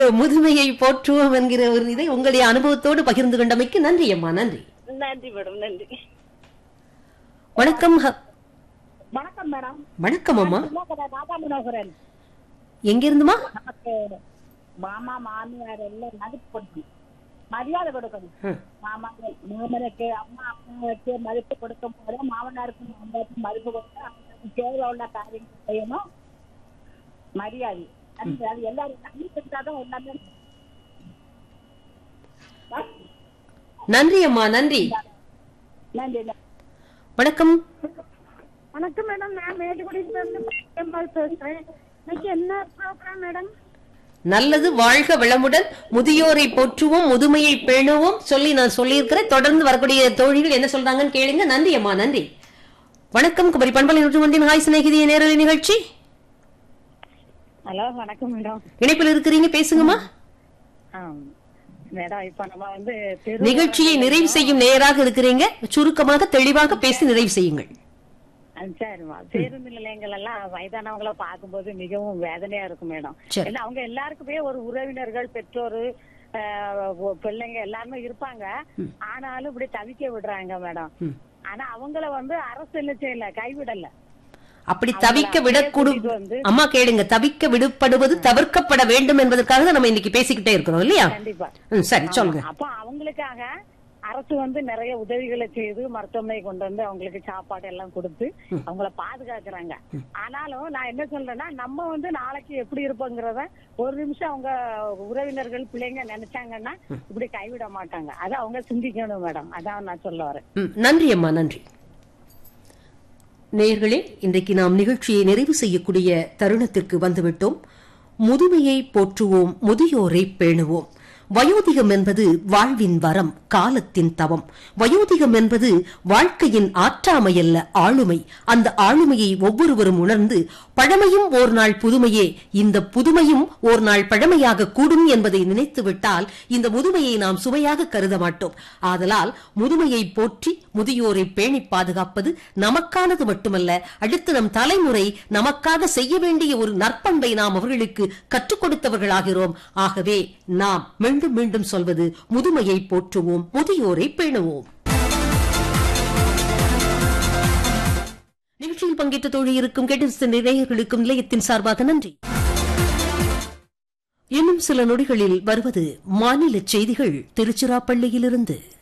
முதுமையை போற்றுவோம் என்கிற ஒரு இதை உங்களுடைய அனுபவத்தோடு பகிர்ந்து கொண்டமைக்கு நன்றி அம்மா நன்றி நன்றி மேடம் நன்றி வணக்கம் ஹ- வணக்கம் மேடம் வணக்கம் அம்மா ராதா மனோகரன் எங்கிருந்துமா நமக்கு மாமா மாமியார் எல்லாம் மதிப்பு கொடுக்கணும் மரியாதை கொடுக்கணும் ம். மாமா மாமனுக்கு அம்மா அப்பாவுக்கு மதிப்பு கொடுக்கும் போது மாமனாருக்கு மாமனாருக்கு மதிப்பு கொடுத்து அவங்களுக்கு தேவை உள்ள காரியங்கள் செய்யணும் மரியாதை அது அது எல்லாரும் தண்ணி கொடுத்தாதான் எல்லாமே நன்றி அம்மா நன்றி நன்றி வணக்கம் வணக்கம் மேடம் நான் மேட்டுக்குடியில இருந்து பேசுறேன் இன்னைக்கு என்ன ப்ரோக்ராம் மேடம் நல்லது வாழ்க வளமுடன் முதியோரை போற்றுவோம் முதுமையை பேணுவோம் சொல்லி நான் சொல்லியிருக்கிறேன் தொடர்ந்து வரக்கூடிய தோழிகள் என்ன சொல்றாங்கன்னு கேளுங்க நன்றி அம்மா நன்றி வணக்கம் குமரி பண்பலை நூற்று ஒன்றின் ஹாய் சிநேகிதிய நேரலை நிகழ்ச்சி ஹலோ வணக்கம் மேடம் இணைப்பில் இருக்கிறீங்க பேசுங்கம்மா மேடம் இப்ப நம்ம வந்து தெரு நிகழ்ச்சியை நிறைவு செய்யும் நேராக இருக்கிறீங்க சுருக்கமாக தெளிவாக பேசி நிறைவு செய்யுங்கள் ஆ, சரிம்மா பேருந்து நிலையங்கள் எல்லாம் வயதானவங்கள பார்க்கும்போது மிகவும் வேதனையா இருக்கும் மேடம் சரி. ஏன்னா அவங்க எல்லாருக்குமே ஒரு உறவினர்கள் பெற்றோர் பிள்ளைங்க எல்லாருமே இருப்பாங்க ஆனாலும் இப்படி தவிக்க விடுறாங்க மேடம் ம். ஆனா அவங்கள வந்து அரசு என்ன செய்யல கைவிடல அப்படி தவிக்க விடக்கூடும் கூட்டிட்டு வந்து- அம்மா கேளுங்க தவிக்க விடுபடுவது தவிர்க்கப்பட வேண்டும் என்பதற்காக தான் நம்ம இன்னைக்கு பேசிக்கிட்டே இருக்கிறோம் இல்லையா கண்டிப்பா ம், சரி சொல்லுங்க அப்ப அவங்களுக்காக அரசு வந்து நிறைய உதவிகளை செய்து மருத்துவமனை கொண்டு வந்து அவங்களுக்கு சாப்பாடு எல்லாம் கொடுத்து அவங்கள பாதுகாக்கிறாங்க ஆனாலும் நான் என்ன சொல்றேன்னா நம்ம வந்து நாளைக்கு எப்படி இருப்போங்கிறத ஒரு நிமிஷம் அவங்க உறவினர்கள் பிள்ளைங்க நினைச்சாங்கன்னா இப்படி கைவிட மாட்டாங்க அதை அவங்க சிந்திக்கணும் மேடம் அதான் நான் சொல்ல வரேன் ம், நன்றி அம்மா நன்றி நேயர்களே இன்றைக்கு நாம் நிகழ்ச்சியை நிறைவு செய்யக்கூடிய தருணத்திற்கு வந்துவிட்டோம் முதுமையை போற்றுவோம் முதியோரை பேணுவோம் வயோதிகம் என்பது வாழ்வின் வரம் காலத்தின் தவம் வயோதிகம் என்பது வாழ்க்கையின் ஆற்றாமையல்ல ஆளுமை அந்த ஆளுமையை ஒவ்வொருவரும் உணர்ந்து பழமையும் ஓர் நாள் புதுமையே இந்த புதுமையும் ஓர் நாள் பழமையாக கூடும் என்பதை நினைத்துவிட்டால் இந்த முதுமையை நாம் சுமையாக கருத மாட்டோம் ஆதலால் முதுமையை போற்றி முதியோரை பேணி பாதுகாப்பது நமக்கானது மட்டுமல்ல அடுத்து நம் தலைமுறை நமக்காக செய்ய வேண்டிய ஒரு நற்பண்பை நாம் அவர்களுக்கு கற்றுக் கொடுத்தவர்களாகிறோம் ஆகவே நாம் மீண்டும் மீண்டும் சொல்வது முதுமையை போற்றுவோம் முதியோரை பேணுவோம் நிகழ்ச்சியில் பங்கேற்ற தோழி இருக்கும் கேட்டிருந்த நேயர்களுக்கும் நிலையத்தின் சார்பாக நன்றி இன்னும் சில நொடிகளில் வருவது மாநில செய்திகள் திருச்சிராப்பள்ளியிலிருந்து